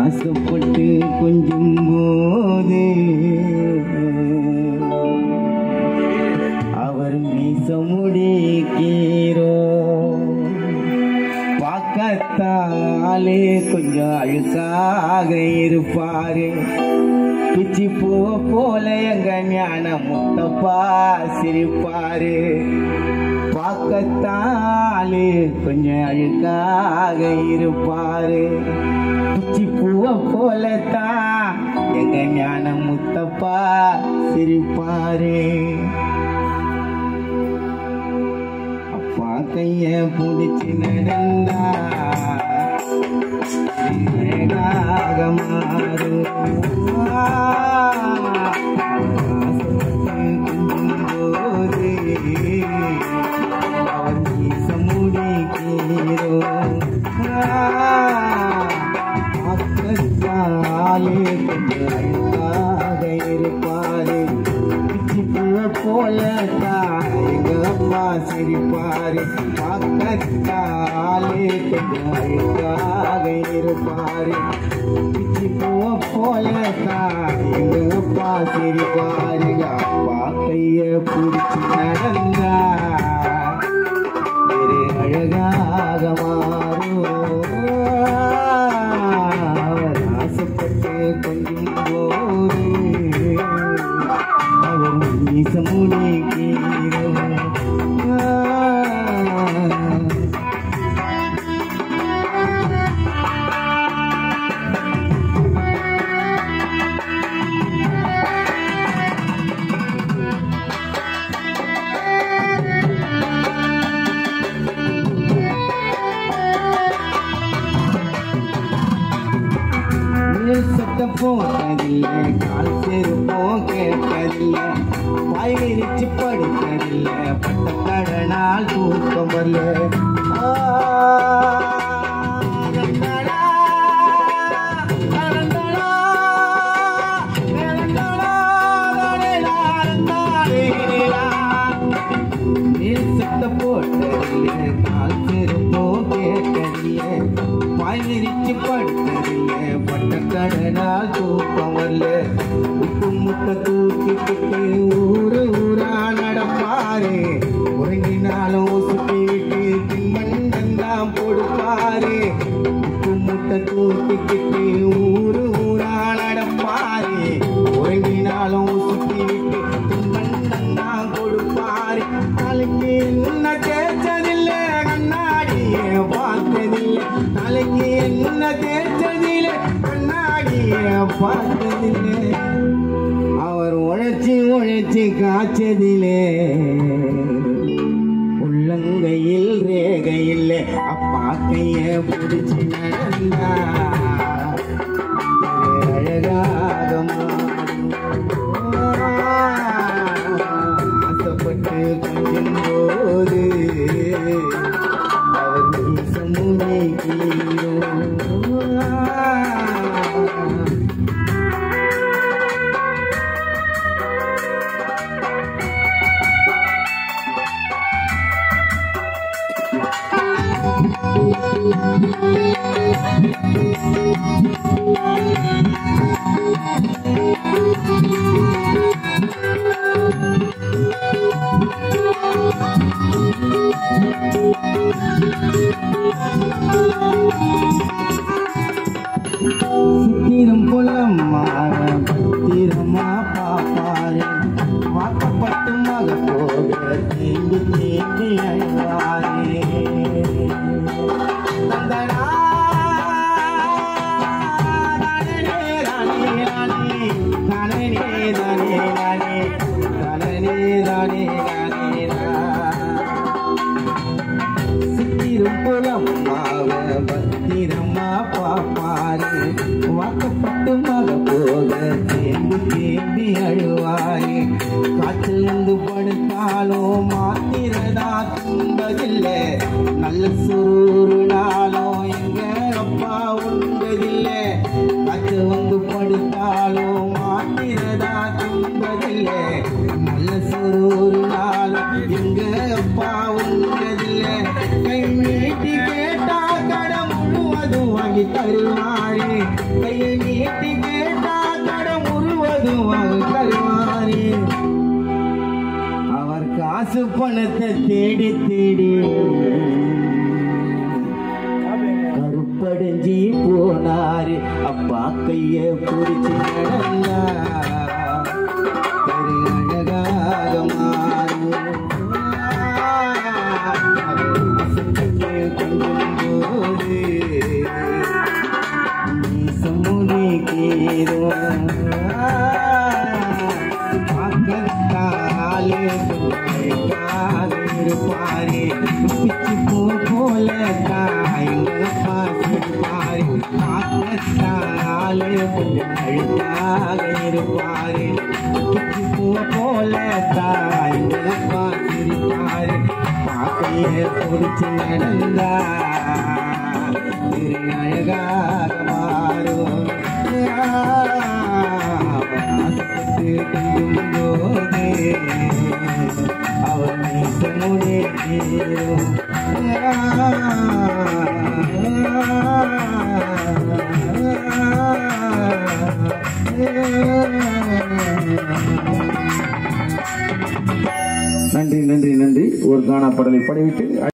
ஆசைப்பட்டு கொஞ்சம் போது அவர் மீச முடிக்கிறோ பார்க்கத்தாலே கொஞ்சம் அழுக்காக இருப்பாரு பிச்சி பூவ போல எங்க ஞான முத்தப்பா சிரிப்பாரு பார்க்கத்தாலே கொஞ்சம் அழுக்காக இருப்பாரு பிச்சி பூவ போலத்தான் எங்க ஞான முத்தப்பா சிரிப்பாரு அப்பா கைய புடிச்சு நடந்தா அழகாக மாறும் போது அவர் வீச முடிக்கிறோ பக்கத்தாலே கொஞ்சம் அழகாக இருப்பாரு பிச்சி பூவை போல எங்க அம்மா சிரிப்பாரு பக்கத்தாலே கொஞ்சம் அழகாக இருப்பாரு பிச்சி பூவை போல எங்க அப்பா சிரிப்பாரு அப்பா கைய பிடிச்சி நடந்தா வேறு அழகாக மாறும் அவர் ஆசைப்பட்டு கொஞ்சம் போது அவர் மீச முடிக்கிறோம் மேல் சத்தம் போட்டதில்லை கால் செருப்போம் கேட்கதில்லை வாய் விரிச்சு படிக்கதில்லை பட்ட கடனால் தூக்கம் வரல ஆ, அரண்டடா, அரண்டடா, அரண்டடா, அரண்டடா, அரண்டடா. மேல் சத்த போட்டதில்லை கால் செருப்போ கேட்கதில்லை பாய் விரிச்சு படுத்ததில்லை பட்ட கடனால் தூக்கம் வரல உப்பு முட்டை தூக்கிக்கிட்டு ஊரு ஊரா நடப்பாரு உறங்கினாலும் சுத்தி விட்டு தின்பண்டம் கொடுப்பாரு உப்பு முட்டை தூக்கிக்கிட்டு ஊரு ஊரா நடப்பாரு உறங்கினாலும் சுத்தி விட்டு தின்பண்டம் கொடுப்பாரு நாளைக்கு என்ன தேய்ச்சதில்லை கண்ணாடியே பார்த்ததில்லை நாளைக்கு என்ன தேய்ச்சதில்லை கண்ணாடியே பார்த்ததில்லை அவர் உழைச்சி உழைச்சி காய்ச்சதிலே உள்ளங்கையில் ரேகையில் அப்பா கைய பிடிச்சி நடந்தா அழகாக மாறும். ஆசைப்பட்டு கொஞ்சம் போது அவர் மீச முடிக்கிறோம் சித்திரம் புலம்மா பத்திரமா பாப்பாரு வாக்கப்பட்டு மக போக தேங்கி தேங்கி அழுவாரே தந்தனா, தானே, தானே, தானே, தானே, தானே, தானே, தானே, தானே, தானே, தானே. சித்திரும் புலம் மாவ பத்திரமா பாப்பாரு வாக்கப்பட்டு மக போக தேம்பி தேம்பி அழுவாரு காற்றில் வந்து படுத்தாலும் மாத்திரதா துன்பதில்லை நல்ல சுரூரு நாளும் எங்க அப்பா உண்டதில்லை காற்று வந்து படுத்தாலும் மாத்திரதா துன்பதில்லை நல்ல சுரூரு நாளும் எங்க அப்பா உண்டதில்லை கை நீட்டி கேட்டா கடன் முழுவதும் வாங்கி தருவாரே கையை பணத்தை தேடி தேடி கருப்படைஞ்சி போனாரு அப்பா கைய பிடிச்சு நடந்தா பெரு அழகாக மாறும் அவர் கொஞ்சம் போது சமுதி கீரும் பக்கத்தாலே இருப்பாரே பிச்சு போ போல தாய்ங்க பாரு பக்கத்தாலே கொஞ்சம் அழுத்தாக இருப்பாரே பிச்சு போ போல தாய்ங்க பாரு பாக்கைய பொறிச்சு நடந்தா திரு அழகாக மாறும் ஆசைப்பட்டு கொஞ்சம் போதே அவன் மீசமுனே தீரும் நன்றி நன்றி நன்றி ஒரு கானா பாடலை பாடிவிட்டு